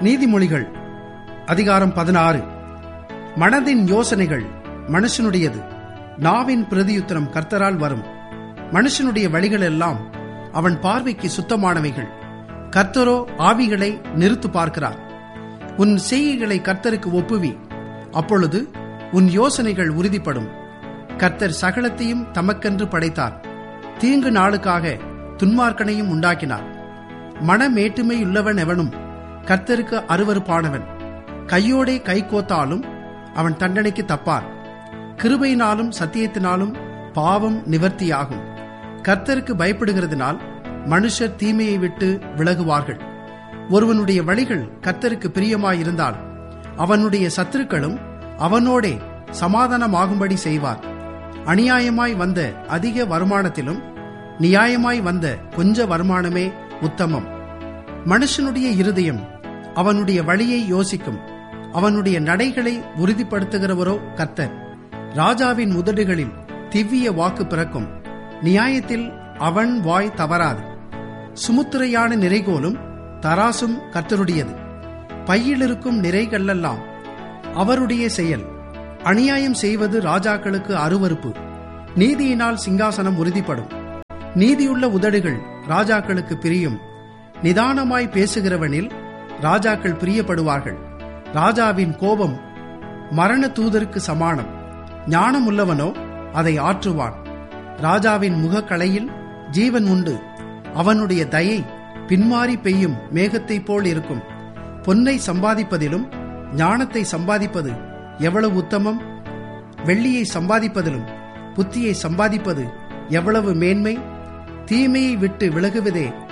நீதிமொழிகள் அதிகாரம் பதினாறு மனதின் யோசனைகள் மனுஷனுடையது நாவின் பிரதியுத்தரம் கர்த்தரால் வரும் மனுஷனுடைய வழிகள் எல்லாம் அவன் பார்வைக்கு சுத்தமானவைகள் கர்த்தரோ ஆவிகளை நிறுத்து பார்க்கிறார் உன் செய்கைகளை கர்த்தருக்கு ஒப்புவி அப்பொழுது உன் யோசனைகள் உறுதிப்படும் கர்த்தர் சகலத்தையும் தமக்கென்று படைத்தார் தீங்கு நாளுக்காக துன்மார்க்கனையும் உண்டாக்கினார் மனமேட்டுமையுள்ளவன் எவனும் கர்த்தருக்கு அருவருப்பானவன் கையோடே கை கோத்தாலும் அவன் தண்டனைக்கு தப்பார் கிருபையினாலும் சத்தியத்தினாலும் பாவம் நிவர்த்தியாகும் கர்த்தருக்கு பயப்படுகிறதுனால் மனுஷர் தீமையை விட்டு விலகுவார்கள் ஒருவனுடைய வழிகள் கர்த்தருக்கு பிரியமாயிருந்தால் அவனுடைய சத்துருக்களும் அவனோடே சமாதானமாகும்படி செய்வார் அநியாயமாய் வந்த அதிக வருமானத்திலும் நியாயமாய் வந்த கொஞ்ச வருமானமே உத்தமம் மனுஷனுடைய இருதயம் அவனுடைய வழியை யோசிக்கும் அவனுடைய நடைகளை உறுதிப்படுத்துகிறவரோ கர்த்தர் ராஜாவின் உதடுகளில் திவ்ய வாக்கு பிறக்கும் நியாயத்தில் அவன் வாய் தவறாது சுமுத்திரையான நிறைகோலும் தராசும் கர்த்தருடையது பையிலிருக்கும் நிறைகளெல்லாம் அவருடைய செயல் அநியாயம் செய்வது ராஜாக்களுக்கு அருவருப்பு நீதியினால் சிங்காசனம் உறுதிப்படும் நீதியுள்ள உதடுகள் ராஜாக்களுக்கு பிரியும் நிதானமாய் பேசுகிறவனில் ராஜாக்கள் பிரியப்படுவார்கள் ராஜாவின் கோபம் மரண தூதருக்கு சமானம் ஞானமுள்ளவனோ அதை ஆற்றுவான் ராஜாவின் முகக்கலையில் ஜீவன் உண்டு அவனுடைய தயை பின்மாறி பெய்யும் மேகத்தைப் போல் இருக்கும் பொன்னை சம்பாதிப்பதிலும் ஞானத்தை சம்பாதிப்பது எவ்வளவு உத்தமம் வெள்ளியை சம்பாதிப்பதிலும் புத்தியை சம்பாதிப்பது எவ்வளவு மேன்மை தீமையை விட்டு விலகுவதே